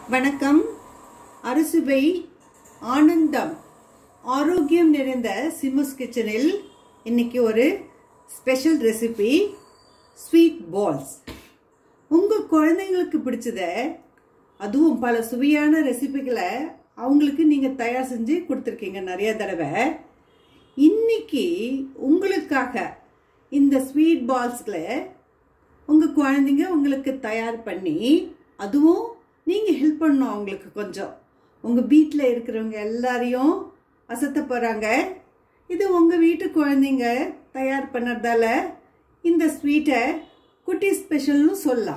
வணக்கம் அறுசுவை ஆனந்தம் ஆரோக்கியம் நிறைந்த சிம்முஸ் கிச்சனில் இன்னைக்கு ஒரு ஸ்பெஷல் ரெசிபி ஸ்வீட் பால்ஸ் உங்கள் குழந்தைங்களுக்கு பிடிச்சத அதுவும் பல சுவையான ரெசிபிகளை அவங்களுக்கு நீங்கள் தயார் செஞ்சு கொடுத்துருக்கீங்க நிறைய தடவை இன்னைக்கு உங்களுக்காக இந்த ஸ்வீட் பால்ஸ்களை உங்கள் குழந்தைங்க உங்களுக்கு தயார் பண்ணி அதுவும் நீங்கள் ஹெல்ப் பண்ணணும் அவங்களுக்கு கொஞ்சம் உங்கள் வீட்டில் இருக்கிறவங்க எல்லாரையும் அசத்த போகிறாங்க இது உங்கள் வீட்டு குழந்தைங்க தயார் பண்ணுறதால இந்த ஸ்வீட்டை குட்டி ஸ்பெஷல்னு சொல்லலாம்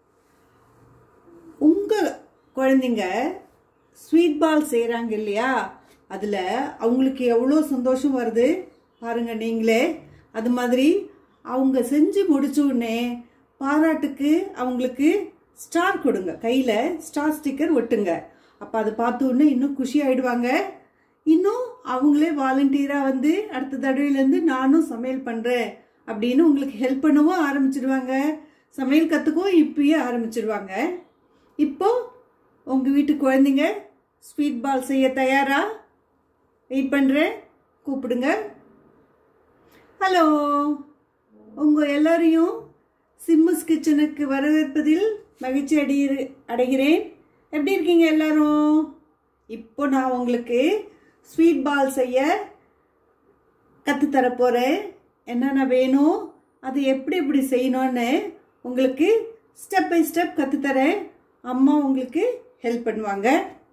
உங்கள் குழந்தைங்க ஸ்வீட் பால் செய்கிறாங்க இல்லையா அதில் அவங்களுக்கு எவ்வளோ சந்தோஷம் வருது பாருங்கள் நீங்களே அது மாதிரி அவங்க செஞ்சு முடிச்ச உடனே பாராட்டுக்கு அவங்களுக்கு ஸ்டார் கொடுங்க கையில் ஸ்டார் ஸ்டிக்கர் ஒட்டுங்க அப்போ அதை பார்த்த உடனே இன்னும் குஷி ஆயிடுவாங்க இன்னும் அவங்களே வாலண்டியராக வந்து அடுத்த தடவையிலேருந்து நானும் சமையல் பண்ணுறேன் அப்படின்னு உங்களுக்கு ஹெல்ப் பண்ணவும் ஆரம்பிச்சிடுவாங்க சமையல் கற்றுக்கவும் இப்பயே ஆரம்பிச்சிடுவாங்க இப்போ உங்கள் வீட்டு குழந்தைங்க ஸ்வீட் பால் செய்ய தயாரா வெயிட் பண்ணுறேன் கூப்பிடுங்க ஹலோ உங்கள் எல்லாரையும் சிம்முஸ் கிச்சனுக்கு வரவேற்பதில் மகிழ்ச்சி அடை அடைகிறேன் எப்படி இருக்கீங்க எல்லாரும் இப்போ நான் உங்களுக்கு ஸ்வீட் பால் செய்ய கற்றுத்தர போகிறேன் என்னென்ன வேணும் அது எப்படி எப்படி செய்யணும்னு உங்களுக்கு ஸ்டெப் பை ஸ்டெப் கற்றுத்தரேன் அம்மா உங்களுக்கு ஹெல்ப் பண்ணுவாங்க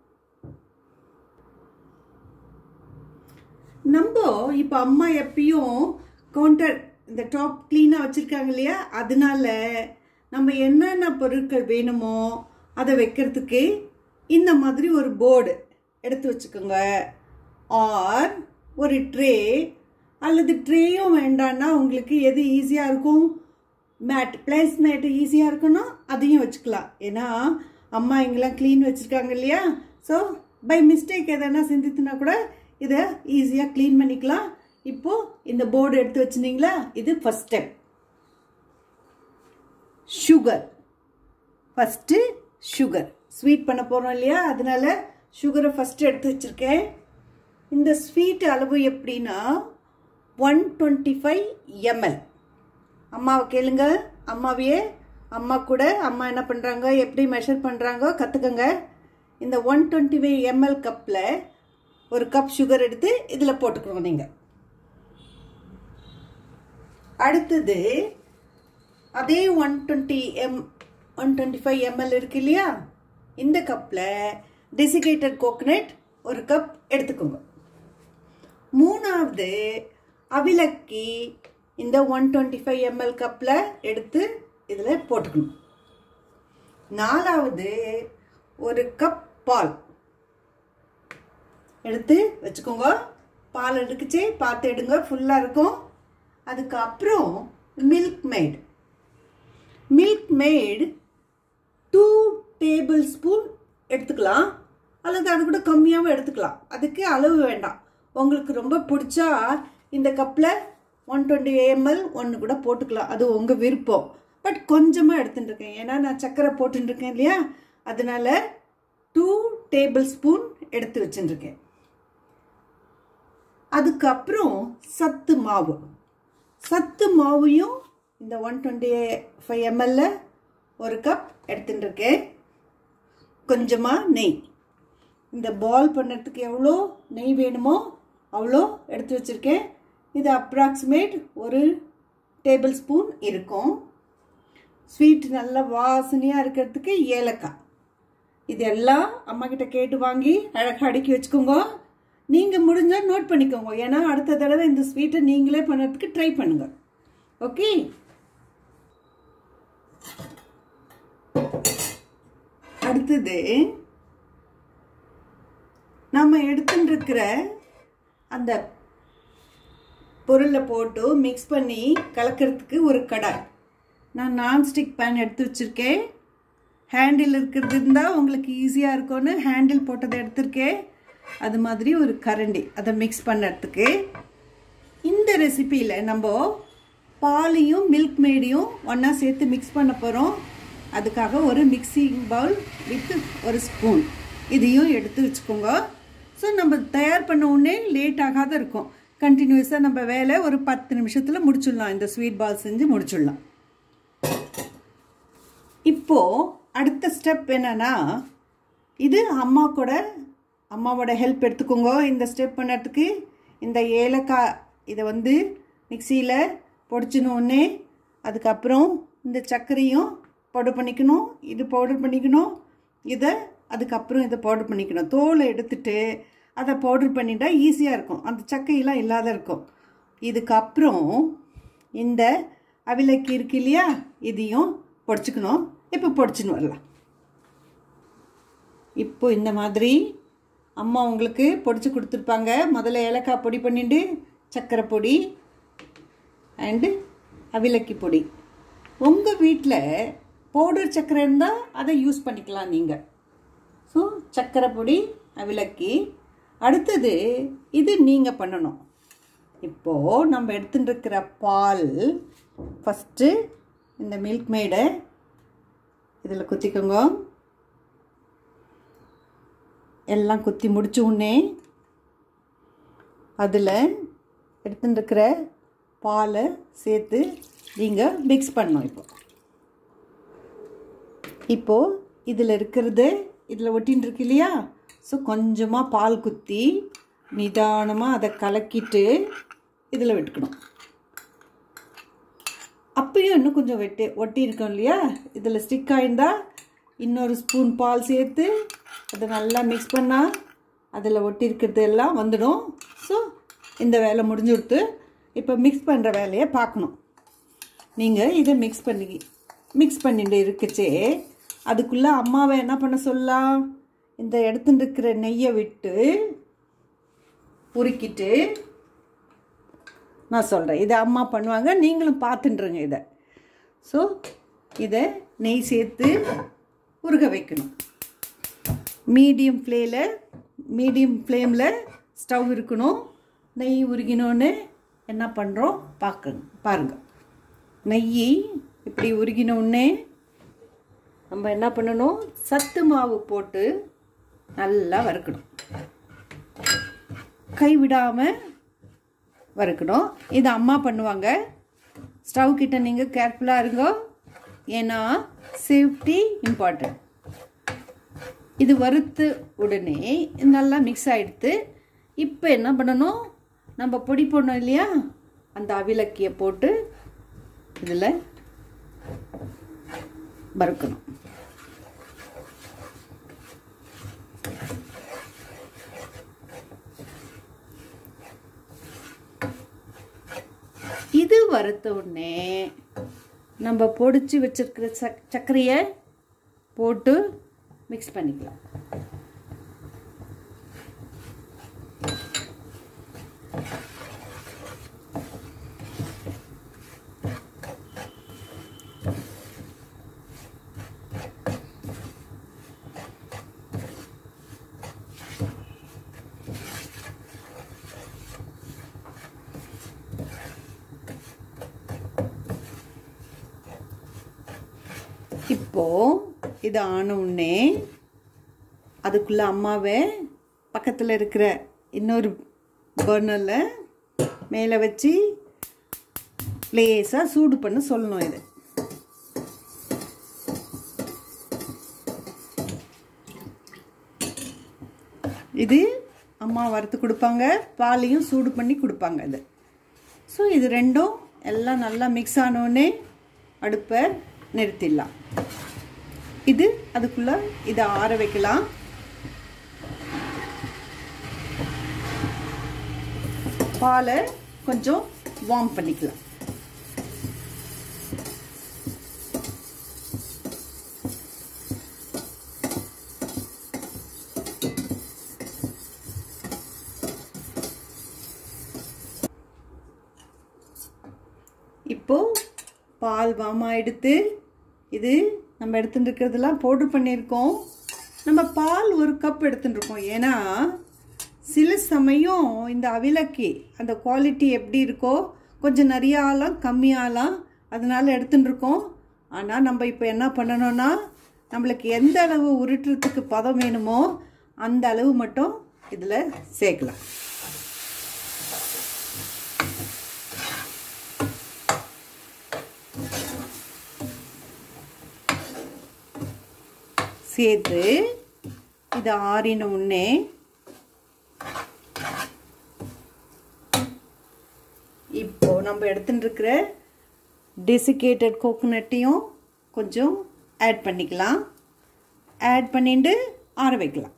நம்ம இப்போ அம்மா எப்பயும் கவுண்டர் இந்த டாப் க்ளீனாக வச்சுருக்காங்க இல்லையா அதனால நம்ம என்னென்ன பொருட்கள் வேணுமோ அதை வைக்கிறதுக்கு இந்த மாதிரி ஒரு போர்டு எடுத்து வச்சுக்கோங்க ஆர் ஒரு ட்ரே அல்லது ட்ரேயும் வேண்டான்னா உங்களுக்கு எது ஈஸியாக இருக்கும் மேட் பிளேஸ் மேட் ஈஸியாக இருக்குன்னா அதையும் வச்சுக்கலாம் ஏன்னா அம்மா இங்கெல்லாம் க்ளீன் வச்சுருக்காங்க இல்லையா ஸோ பை மிஸ்டேக் எதனா சிந்தித்துனா கூட இதை ஈஸியாக க்ளீன் பண்ணிக்கலாம் இப்போது இந்த போர்டு எடுத்து வச்சுருந்தீங்களா இது first step sugar first sugar sweet பண்ண போகிறோம் இல்லையா அதனால சுகரை ஃபஸ்ட்டு எடுத்து வச்சுருக்கேன் இந்த ஸ்வீட் அளவு எப்படின்னா ஒன் டுவெண்ட்டி ஃபைவ் எம்எல் அம்மாவை கேளுங்க அம்மாவையே அம்மா கூட அம்மா என்ன பண்ணுறாங்க எப்படி மெஷர் பண்ணுறாங்க கற்றுக்கங்க இந்த ஒன் டுவெண்ட்டி ஃபைவ் எம்எல் கப்பில் ஒரு கப் சுகர் எடுத்து இதில் போட்டுக்கணும் நீங்கள் அடுத்தது அதே one twenty M one twenty five ML இருக்கு இல்லையா இந்த கப்பில் டெசிகேட்டட் கோகனட் ஒரு கப் எடுத்துக்கோங்க மூணாவது அவிலக்கி இந்த ஒன் டுவெண்ட்டி ஃபைவ் எம்எல் கப்பில் எடுத்து இதில் போட்டுக்கணும் நாலாவது ஒரு கப் பால் எடுத்து வச்சுக்கோங்க பால் எடுக்குச்சு பார்த்து எடுங்க ஃபுல்லாக இருக்கும் அதுக்கப்புறம் milkmaid milkmaid two tablespoon எடுத்துக்கலாம் அல்லது அது கூட கம்மியாகவும் எடுத்துக்கலாம் அதுக்கு அளவு வேண்டாம் உங்களுக்கு ரொம்ப பிடிச்சா இந்த கப்பில் ஒன் டுவெண்ட்டி எம்எல் ஒன்று கூட போட்டுக்கலாம் அது உங்கள் விருப்பம் பட் கொஞ்சமாக எடுத்துட்டுருக்கேன் ஏன்னா நான் சர்க்கரை போட்டுருக்கேன் இல்லையா அதனால டூ டேபிள் ஸ்பூன் எடுத்து வச்சுட்டுருக்கேன் அதுக்கப்புறம் சத்து மாவு சத்து மாவையும் இந்த ஒன் டுவெண்ட்டி ஃபைவ் எம்எல்ல ஒரு கப் எடுத்துட்டுருக்கேன் கொஞ்சமாக நெய் இந்த பால் பண்ணுறதுக்கு எவ்வளோ நெய் வேணுமோ அவ்வளோ எடுத்து வச்சுருக்கேன் இது அப்ராக்சிமேட் ஒரு டேபிள் ஸ்பூன் இருக்கும் ஸ்வீட் நல்ல வாசனையாக இருக்கிறதுக்கு ஏலக்காய் இது எல்லாம் அம்மா கிட்ட கேட்டு வாங்கி அழகாக அடுக்கி வச்சுக்கோங்க நீங்கள் முடிஞ்சால் நோட் பண்ணிக்கோங்க ஏன்னா அடுத்த தடவை இந்த ஸ்வீட்டை நீங்களே பண்ணுறதுக்கு ட்ரை பண்ணுங்க ஓகே அடுத்தது நம்ம எடுத்துட்டு இருக்கிற அந்த பொருளை போட்டு மிக்ஸ் பண்ணி கலக்கிறதுக்கு ஒரு கடாய் நான் நான்ஸ்டிக் பேன் எடுத்து வச்சுருக்கேன் ஹேண்டில் இருக்கிறது இருந்தால் உங்களுக்கு ஈஸியாக இருக்கும்னு ஹேண்டில் போட்டதை எடுத்திருக்கேன் அது மாதிரி ஒரு கரண்டி அதை மிக்ஸ் பண்ணுறதுக்கு இந்த ரெசிப்பியில் நம்ம பாலையும் மில்க் மேடையும் ஒன்றா சேர்த்து மிக்ஸ் பண்ண போகிறோம் அதுக்காக ஒரு மிக்சிங் பவுல் வித் ஒரு ஸ்பூன் இதையும் எடுத்து வச்சுக்கோங்க ஸோ நம்ம தயார் பண்ண உடனே லேட் ஆகாத இருக்கும் கண்டினியூஸாக நம்ம வேலை ஒரு பத்து நிமிஷத்தில் முடிச்சிடலாம் இந்த ஸ்வீட் பால் செஞ்சு முடிச்சிடலாம் இப்போது அடுத்த ஸ்டெப் என்னன்னா இது அம்மா கூட அம்மாவோட ஹெல்ப் எடுத்துக்கோங்க இந்த ஸ்டெப் பண்ணுறதுக்கு இந்த ஏலக்காய் இதை வந்து மிக்சியில் பொடிச்சினோடனே அதுக்கப்புறம் இந்த சர்க்கரையும் பவுடர் பண்ணிக்கணும் இது பவுடர் பண்ணிக்கணும் இதை அதுக்கப்புறம் இதை பவுடர் பண்ணிக்கணும் தோலை எடுத்துட்டு அதை பவுடர் பண்ணிட்டா ஈஸியாக இருக்கும் அந்த சக்கையெல்லாம் இல்லாத இருக்கும் இதுக்கப்புறம் இந்த அவிலக்கி இருக்கு இல்லையா இதையும் பொடிச்சுக்கணும் இப்போ பொடிச்சுன்னு வரலாம் இப்போ இந்த மாதிரி அம்மா உங்களுக்கு பொடிச்சு கொடுத்துருப்பாங்க முதல்ல ஏலக்காய் பொடி பண்ணிட்டு சர்க்கரை பொடி அண்டு அவிலக்கி பொடி உங்கள் வீட்டில் பவுடர் சர்க்கரை இருந்தால் அதை யூஸ் பண்ணிக்கலாம் நீங்கள் ஸோ சர்க்கரை பொடி அவிலக்கி அடுத்தது இது நீங்கள் பண்ணணும் இப்போது நம்ம எடுத்துட்டு இருக்கிற பால் ஃபஸ்ட்டு இந்த மில்க் மேடை இதில் குத்திக்கோங்க எல்லாம் குத்தி முடிச்ச உடனே அதில் எடுத்துட்டு இருக்கிற பாலை சேர்த்து நீங்கள் மிக்ஸ் பண்ணணும் இப்போ இப்போது இதில் இருக்கிறது இதில் ஒட்டின்னு இருக்கு இல்லையா ஸோ கொஞ்சமாக பால் குத்தி நிதானமாக அதை கலக்கிட்டு இதில் விட்டுக்கணும் அப்பயும் இன்னும் கொஞ்சம் வெட்டி ஒட்டி இருக்கோம் இல்லையா இதில் ஸ்டிக் ஆயிருந்தால் இன்னொரு ஸ்பூன் பால் சேர்த்து அதை நல்லா மிக்ஸ் பண்ணால் அதில் ஒட்டி இருக்கிறது எல்லாம் வந்துடும் ஸோ இந்த வேலை முடிஞ்சு கொடுத்து இப்போ மிக்ஸ் பண்ணுற வேலையை பார்க்கணும் நீங்கள் இதை மிக்ஸ் பண்ணி மிக்ஸ் பண்ணிட்டு இருக்குச்சே அதுக்குள்ளே அம்மாவை என்ன பண்ண சொல்லலாம் இந்த எடுத்துட்டு இருக்கிற நெய்யை விட்டு உருக்கிட்டு நான் சொல்கிறேன் இதை அம்மா பண்ணுவாங்க நீங்களும் பார்த்துட்டுருங்க இதை ஸோ இதை நெய் சேர்த்து உருக வைக்கணும் மீடியம் ஃப்ளேல மீடியம் ஃப்ளேமில் ஸ்டவ் இருக்கணும் நெய் உருகினோன்னு என்ன பண்ணுறோம் பார்க்க பாருங்க நெய் இப்படி உருகினோடனே நம்ம என்ன பண்ணணும் சத்து மாவு போட்டு நல்லா வறுக்கணும் கைவிடாமல் வறுக்கணும் இது அம்மா பண்ணுவாங்க ஸ்டவ் கிட்ட நீங்கள் கேர்ஃபுல்லாக இருங்க ஏன்னா சேஃப்டி இம்பார்ட்டன்ட் இது வறுத்து உடனே நல்லா மிக்ஸ் ஆகிடுத்து இப்போ என்ன பண்ணணும் நம்ம பொடி போடணும் இல்லையா அந்த அவிலக்கியை போட்டு இதில் வறுக்கணும் இது வறுத்த உடனே நம்ம பொடிச்சு வச்சிருக்கிற சக் சர்க்கரையை போட்டு மிக்ஸ் பண்ணிக்கலாம் இப்போ இது ஆன உடனே அதுக்குள்ள அம்மாவை பக்கத்தில் இருக்கிற இன்னொரு பர்னரில் மேலே வச்சு லேசாக சூடு பண்ண சொல்லணும் இது இது அம்மா வறுத்து கொடுப்பாங்க பாலையும் சூடு பண்ணி கொடுப்பாங்க இது ஸோ இது ரெண்டும் எல்லாம் நல்லா மிக்ஸ் ஆனோடனே அடுப்பை நிறுத்திடலாம் இது அதுக்குள்ளே இதை ஆற வைக்கலாம் பாலை கொஞ்சம் வார்ம் பண்ணிக்கலாம் இப்போ பால் வாமா எடுத்து இது நம்ம எடுத்துட்டு இருக்கிறதெல்லாம் பவுடர் பண்ணியிருக்கோம் நம்ம பால் ஒரு கப் எடுத்துட்டு இருக்கோம் ஏன்னா சில சமயம் இந்த அவிலக்கி அந்த குவாலிட்டி எப்படி இருக்கோ கொஞ்சம் நிறைய ஆகலாம் கம்மியாகலாம் அதனால எடுத்துட்டு இருக்கோம் ஆனால் நம்ம இப்போ என்ன பண்ணணும்னா நம்மளுக்கு எந்த அளவு உருட்டுறதுக்கு பதம் வேணுமோ அந்த அளவு மட்டும் இதில் சேர்க்கலாம் சேர்த்து இது ஆறின உடனே இப்போ நம்ம எடுத்துட்டு இருக்கிற டெசிகேட்டட் கோகோனட்டையும் கொஞ்சம் ஆட் பண்ணிக்கலாம் ஆட் பண்ணிட்டு ஆற வைக்கலாம்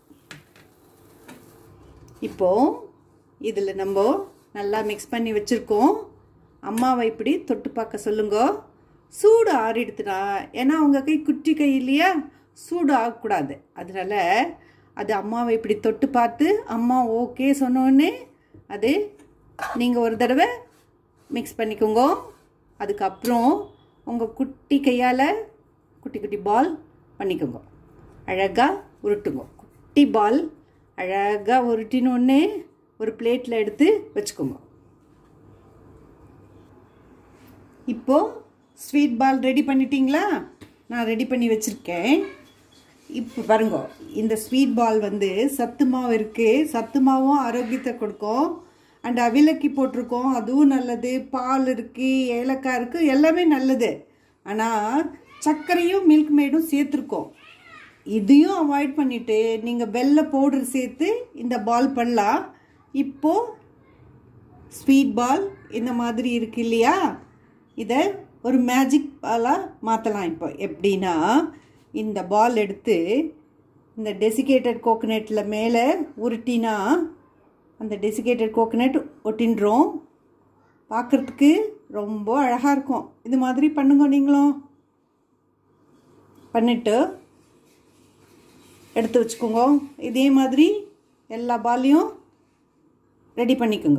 இப்போ இதில் நம்ம நல்லா மிக்ஸ் பண்ணி வச்சுருக்கோம் அம்மாவை இப்படி தொட்டு பார்க்க சொல்லுங்க சூடு ஆறிடுத்துனா ஏன்னா அவங்க கை குட்டி கை இல்லையா சூடு ஆகக்கூடாது அதனால அது அம்மாவை இப்படி தொட்டு பார்த்து அம்மா ஓகே சொன்னோடனே அது நீங்கள் ஒரு தடவை மிக்ஸ் பண்ணிக்கோங்க அதுக்கப்புறம் உங்கள் குட்டி கையால் குட்டி குட்டி பால் பண்ணிக்கோங்க அழகாக உருட்டுங்க குட்டி பால் அழகாக உருட்டினோடனே ஒரு பிளேட்டில் எடுத்து வச்சுக்கோங்க இப்போது ஸ்வீட் பால் ரெடி பண்ணிட்டீங்களா நான் ரெடி பண்ணி வச்சுருக்கேன் இப்போ பாருங்க இந்த ஸ்வீட் பால் வந்து சத்து மாவு இருக்குது சத்து மாவும் ஆரோக்கியத்தை கொடுக்கும் அண்ட் அவிலக்கி போட்டிருக்கோம் அதுவும் நல்லது பால் இருக்குது ஏலக்காய் இருக்குது எல்லாமே நல்லது ஆனால் சர்க்கரையும் மில்க் மேடும் சேர்த்துருக்கோம் இதையும் அவாய்ட் பண்ணிவிட்டு நீங்கள் வெள்ளை பவுடர் சேர்த்து இந்த பால் பண்ணலாம் இப்போது ஸ்வீட் பால் இந்த மாதிரி இருக்கு இல்லையா இதை ஒரு மேஜிக் பாலாக மாற்றலாம் இப்போ எப்படின்னா இந்த பால் எடுத்து இந்த டெசிகேட்டட் கோகனட்டில் மேலே உருட்டினா அந்த டெசிகேட்டட் கோகனட் ஒட்டின்றோம் பார்க்குறதுக்கு ரொம்ப அழகாக இருக்கும் இது மாதிரி பண்ணுங்க நீங்களும் பண்ணிட்டு எடுத்து வச்சுக்கோங்க இதே மாதிரி எல்லா பாலையும் ரெடி பண்ணிக்கோங்க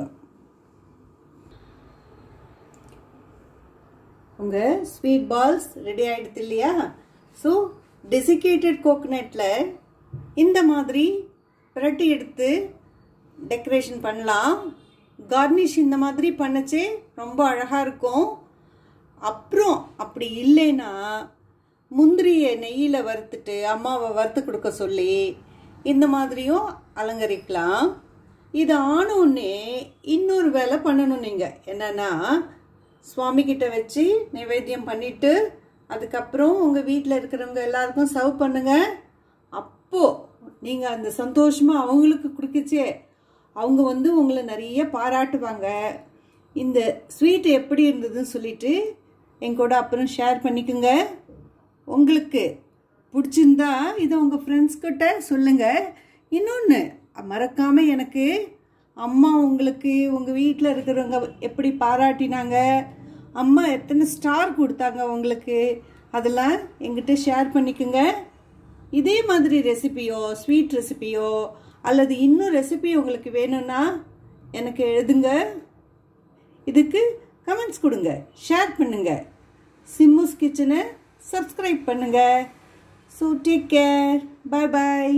உங்கள் ஸ்வீட் பால்ஸ் ரெடி ஆகிடுது இல்லையா ஸோ டெசிகேட்டட் கோகனட்டில் இந்த மாதிரி பிரட்டி எடுத்து டெக்கரேஷன் பண்ணலாம் கார்னிஷ் இந்த மாதிரி பண்ணச்சே ரொம்ப அழகாக இருக்கும் அப்புறம் அப்படி இல்லைன்னா முந்திரியை நெய்யில் வறுத்துட்டு அம்மாவை வறுத்து கொடுக்க சொல்லி இந்த மாதிரியும் அலங்கரிக்கலாம் இது ஆனோடனே இன்னொரு வேலை பண்ணணும் நீங்கள் என்னென்னா சுவாமி கிட்ட வச்சு நைவேத்தியம் பண்ணிட்டு அதுக்கப்புறம் உங்கள் வீட்டில் இருக்கிறவங்க எல்லாருக்கும் சர்வ் பண்ணுங்க அப்போது நீங்கள் அந்த சந்தோஷமாக அவங்களுக்கு கொடுக்கச்சே அவங்க வந்து உங்களை நிறைய பாராட்டுவாங்க இந்த ஸ்வீட் எப்படி இருந்ததுன்னு சொல்லிட்டு என் கூட அப்புறம் ஷேர் பண்ணிக்கோங்க உங்களுக்கு பிடிச்சிருந்தா இதை உங்கள் ஃப்ரெண்ட்ஸ் கிட்ட சொல்லுங்கள் இன்னொன்று மறக்காமல் எனக்கு அம்மா உங்களுக்கு உங்கள் வீட்டில் இருக்கிறவங்க எப்படி பாராட்டினாங்க அம்மா எத்தனை ஸ்டார் கொடுத்தாங்க உங்களுக்கு அதெல்லாம் எங்கிட்ட ஷேர் பண்ணிக்கோங்க இதே மாதிரி ரெசிபியோ ஸ்வீட் ரெசிபியோ அல்லது இன்னும் ரெசிபி உங்களுக்கு வேணும்னா எனக்கு எழுதுங்க இதுக்கு கமெண்ட்ஸ் கொடுங்க ஷேர் பண்ணுங்க சிம்முஸ் கிச்சனை சப்ஸ்கிரைப் பண்ணுங்க so take care bye bye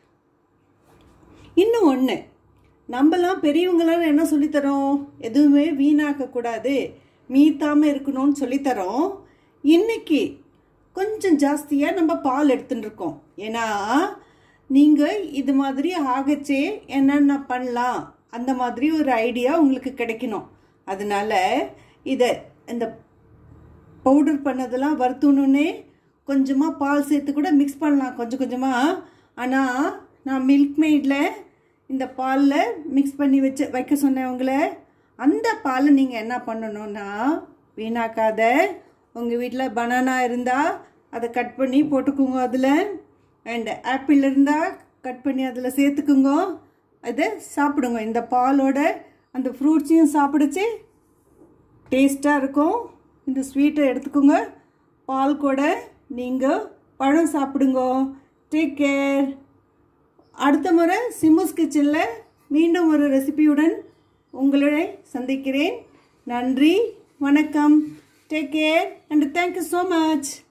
இன்னும் ஒன்று நம்மலாம் பெரியவங்களாம் என்ன சொல்லித்தரோம் எதுவுமே வீணாக்கக்கூடாது மீத்தாமல் இருக்கணும்னு சொல்லித்தரோம் இன்னைக்கு கொஞ்சம் ஜாஸ்தியாக நம்ம பால் எடுத்துட்டு இருக்கோம் ஏன்னா நீங்கள் இது மாதிரி ஆகச்சே என்னென்ன பண்ணலாம் அந்த மாதிரி ஒரு ஐடியா உங்களுக்கு கிடைக்கணும் அதனால இதை இந்த பவுடர் பண்ணதெல்லாம் வறுத்தணுன்னே கொஞ்சமாக பால் சேர்த்து கூட மிக்ஸ் பண்ணலாம் கொஞ்சம் கொஞ்சமாக ஆனால் நான் மில்க் மெய்டில் இந்த பாலில் மிக்ஸ் பண்ணி வச்சு வைக்க சொன்னேன் உங்களை அந்த பாலை நீங்கள் என்ன பண்ணணும்னா வீணாக்காத உங்கள் வீட்டில் பனானா இருந்தால் அதை கட் பண்ணி போட்டுக்குங்க அதில் அண்ட் ஆப்பிள் இருந்தால் கட் பண்ணி அதில் சேர்த்துக்குங்க அதை சாப்பிடுங்க இந்த பாலோட அந்த ஃப்ரூட்ஸையும் சாப்பிடுச்சு டேஸ்ட்டாக இருக்கும் இந்த ஸ்வீட்டை எடுத்துக்கோங்க பால் கூட நீங்கள் பழம் சாப்பிடுங்க டேக் கேர் அடுத்த முறை சிம்முஸ் கிச்சனில் மீண்டும் ஒரு ரெசிபியுடன் உங்களை சந்திக்கிறேன் நன்றி வணக்கம் take care and thank you so much